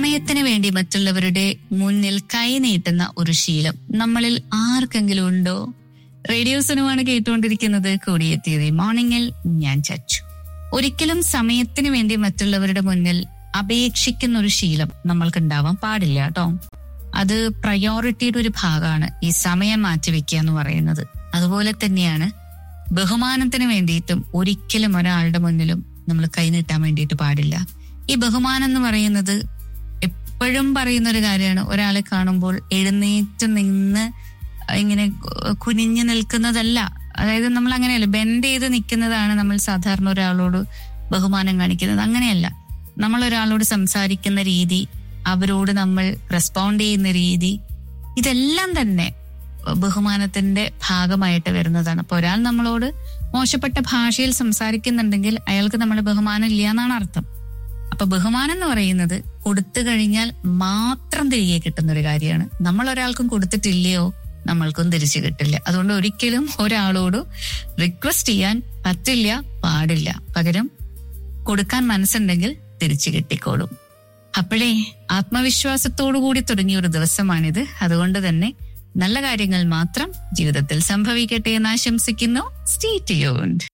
സമയത്തിന് വേണ്ടി മറ്റുള്ളവരുടെ മുന്നിൽ കൈനീട്ടുന്ന ഒരു ശീലം നമ്മളിൽ ആർക്കെങ്കിലും ഉണ്ടോ റേഡിയോ സിനിമയാണ് കേട്ടുകൊണ്ടിരിക്കുന്നത് കൂടിയെത്തിയത് മോർണിംഗിൽ ഞാൻ ചച്ചു ഒരിക്കലും സമയത്തിന് വേണ്ടി മറ്റുള്ളവരുടെ മുന്നിൽ അപേക്ഷിക്കുന്ന ഒരു ശീലം നമ്മൾക്ക് ഉണ്ടാവാൻ പാടില്ല കേട്ടോ അത് പ്രയോറിറ്റിയുടെ ഒരു ഭാഗമാണ് ഈ സമയം മാറ്റിവെക്കുക എന്ന് പറയുന്നത് അതുപോലെ തന്നെയാണ് ബഹുമാനത്തിന് വേണ്ടിയിട്ടും ഒരിക്കലും ഒരാളുടെ മുന്നിലും നമ്മൾ കൈനീട്ടാൻ വേണ്ടിയിട്ട് പാടില്ല ഈ ബഹുമാനം എന്ന് പറയുന്നത് എപ്പോഴും പറയുന്ന ഒരു കാര്യമാണ് ഒരാളെ കാണുമ്പോൾ എഴുന്നേറ്റ് നിന്ന് ഇങ്ങനെ കുനിഞ്ഞു നിൽക്കുന്നതല്ല അതായത് നമ്മൾ അങ്ങനെയല്ല ബെൻഡ് ചെയ്ത് നിൽക്കുന്നതാണ് നമ്മൾ സാധാരണ ഒരാളോട് ബഹുമാനം കാണിക്കുന്നത് അങ്ങനെയല്ല നമ്മൾ ഒരാളോട് സംസാരിക്കുന്ന രീതി അവരോട് നമ്മൾ റെസ്പോണ്ട് ചെയ്യുന്ന രീതി ഇതെല്ലാം തന്നെ ബഹുമാനത്തിന്റെ ഭാഗമായിട്ട് വരുന്നതാണ് അപ്പൊ ഒരാൾ നമ്മളോട് മോശപ്പെട്ട ഭാഷയിൽ സംസാരിക്കുന്നുണ്ടെങ്കിൽ അയാൾക്ക് നമ്മളെ ബഹുമാനം ഇല്ല എന്നാണ് അർത്ഥം അപ്പൊ ബഹുമാനം എന്ന് പറയുന്നത് കൊടുത്തു കഴിഞ്ഞാൽ മാത്രം തിരികെ കിട്ടുന്ന ഒരു കാര്യമാണ് നമ്മൾ ഒരാൾക്കും കൊടുത്തിട്ടില്ലയോ നമ്മൾക്കും തിരിച്ചു കിട്ടില്ല അതുകൊണ്ട് ഒരിക്കലും ഒരാളോട് റിക്വസ്റ്റ് ചെയ്യാൻ പറ്റില്ല പാടില്ല പകരം കൊടുക്കാൻ മനസ്സുണ്ടെങ്കിൽ തിരിച്ചു കിട്ടിക്കോളും അപ്പോഴേ ആത്മവിശ്വാസത്തോടു കൂടി തുടങ്ങിയ ഒരു ദിവസമാണിത് അതുകൊണ്ട് തന്നെ നല്ല കാര്യങ്ങൾ മാത്രം ജീവിതത്തിൽ സംഭവിക്കട്ടെ എന്ന് ആശംസിക്കുന്നു സ്റ്റേ ട്യൂൺഡ്